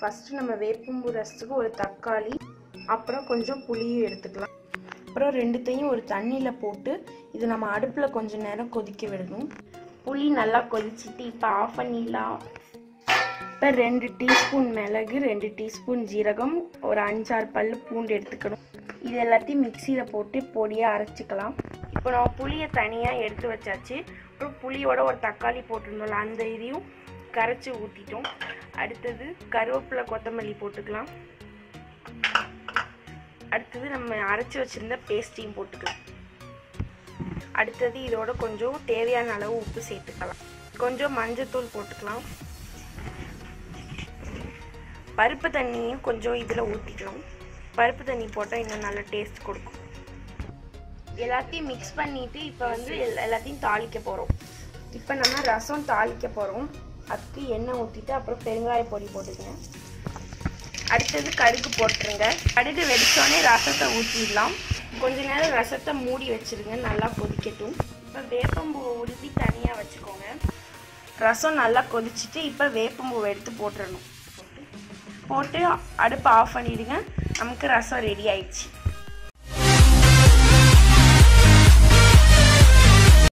first நம்ம வேப்பம்பூ ரசத்துக்கு ஒரு தக்காளி அப்புறம் கொஞ்சம் புளியும் எடுத்துக்கலாம் அப்புறம் ரெண்டுத்தையும் ஒரு தண்ணியில் போட்டு இது நம்ம அடுப்பில் கொஞ்சம் நேரம் கொதிக்க விடணும் புளி நல்லா கொதிச்சிட்டு இப்போ ஆஃப் பண்ணிடலாம் இப்போ ரெண்டு டீஸ்பூன் மிளகு ரெண்டு டீஸ்பூன் ஜீரகம் ஒரு அஞ்சாறு பல் பூண்டு எடுத்துக்கணும் இது எல்லாத்தையும் மிக்சியில் போட்டு பொடியாக அரைச்சிக்கலாம் இப்போ நம்ம புளியை தனியாக எடுத்து வச்சாச்சு அப்புறம் புளியோட ஒரு தக்காளி போட்டிருந்தோம்ல அந்த இதையும் கரைச்சி ஊற்றிட்டோம் அடுத்தது கருவேப்பிலை கொத்தமல்லி போட்டுக்கலாம் அடுத்தது நம்ம அரைச்சி வச்சிருந்த பேஸ்ட்டையும் போட்டுக்கலாம் அடுத்தது இதோட கொஞ்சம் தேவையான அளவு உப்பு சேர்த்துக்கலாம் கொஞ்சம் மஞ்சத்தூள் போட்டுக்கலாம் பருப்பு தண்ணியும் கொஞ்சம் இதில் ஊற்றிக்கலாம் பருப்பு தண்ணி போட்டால் இன்னும் நல்ல டேஸ்ட் கொடுக்கும் எல்லாத்தையும் மிக்ஸ் பண்ணிட்டு இப்போ வந்து எல்லா- எல்லாத்தையும் தாளிக்க போகிறோம் இப்போ நம்ம ரசம் தாளிக்க போகிறோம் அதுக்கு எண்ணெய் ஊற்றிட்டு அப்புறம் பெருங்காய பொடி போட்டுக்கங்க அடுத்தது கடுகு போட்டுருங்க கடுகு வெடிச்சோடனே ரசத்தை ஊற்றிடலாம் கொஞ்ச நேரம் ரசத்தை மூடி வச்சிருங்க நல்லா கொதிக்கட்டும் இப்போ வேப்பம்பூவை உருவி தனியாக வச்சுக்கோங்க ரசம் நல்லா கொதிச்சுட்டு இப்போ வேப்பம்பூவை எடுத்து போட்டுடணும் போட்டு அடுப்பை ஆஃப் பண்ணிடுங்க நமக்கு ரசம் ரெடி ஆயிடுச்சு